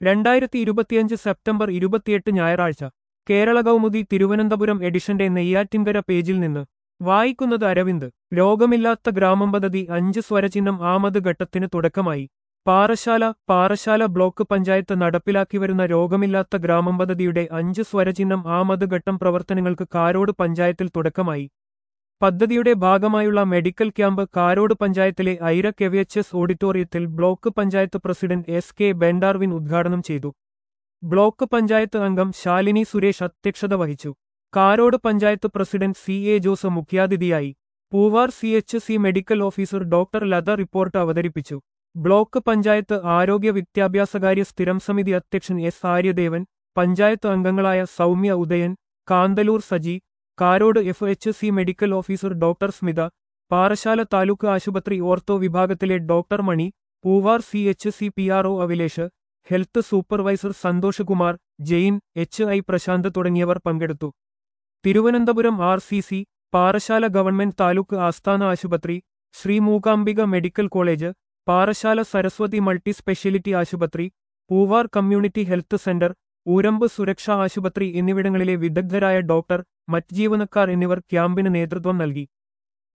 രണ്ടായിരത്തി ഇരുപത്തിയഞ്ച് സെപ്റ്റംബർ ഇരുപത്തിയെട്ട് ഞായറാഴ്ച കേരള കൗമുദി തിരുവനന്തപുരം എഡിഷന്റെ നെയ്യാറ്റിൻകര പേജിൽ നിന്ന് വായിക്കുന്നത് അരവിന്ദ് രോഗമില്ലാത്ത ഗ്രാമം പദ്ധതി അഞ്ച് സ്വരചിഹ്നം ആമത് ഘട്ടത്തിന് തുടക്കമായി പാറശാല പാറശാല ബ്ലോക്ക് പഞ്ചായത്ത് നടപ്പിലാക്കി വരുന്ന രോഗമില്ലാത്ത ഗ്രാമം പദ്ധതിയുടെ അഞ്ച് സ്വരചിഹ്നം ആമത് ഘട്ടം പ്രവർത്തനങ്ങൾക്ക് കാരോട് പഞ്ചായത്തിൽ തുടക്കമായി പദ്ധതിയുടെ ഭാഗമായുള്ള മെഡിക്കൽ ക്യാമ്പ് കാരോട് പഞ്ചായത്തിലെ ഐര കെവിഎച്ച്എസ് ഓഡിറ്റോറിയത്തിൽ block panchayat president S K Bendarvin ഉദ്ഘാടനം ചെയ്തു ബ്ലോക്ക് പഞ്ചായത്ത് അംഗം ശാലിനി സുരേഷ് അധ്യക്ഷത വഹിച്ചു Karode panchayat president C A Jose മുഖ്യാതിഥിയായി Poovar C H C medical officer doctor Latha report അവതരിപ്പിച്ചു ബ്ലോക്ക് പഞ്ചായത്ത് ആരോഗ്യ വിദ്യാഭ്യാസകാര്യ സ്ഥിരം സമിതി അധ്യക്ഷൻ എസ് ആര്യദേവൻ പഞ്ചായത്ത് അംഗങ്ങളായ Soumya Udayan Kanthalloor Saji Karode F H C medical officer doctor Smitha Parassala taluk ആശുപത്രി ഓർത്തോ വിഭാഗത്തിലെ doctor Mani Poovar C H C P R O Avilesh health supervisor Santhosh Kumar Jain H I Prashanth തുടങ്ങിയവർ പങ്കെടുത്തു Thiruvananthapuram R C C Parassala government taluk ആസ്ഥാന ആശുപത്രി Sree Mookambika medical college Parassala Saraswathi multi speciality ആശുപത്രി Poovar community health centre Oorambu Suraksha ആശുപത്രി എന്നിവിടങ്ങളിലെ വിദഗ്ധരായ ഡോക്ടർ മറ്റ് ജീവനക്കാർ എന്നിവർ ക്യാമ്പിന് നേതൃത്വം നൽകി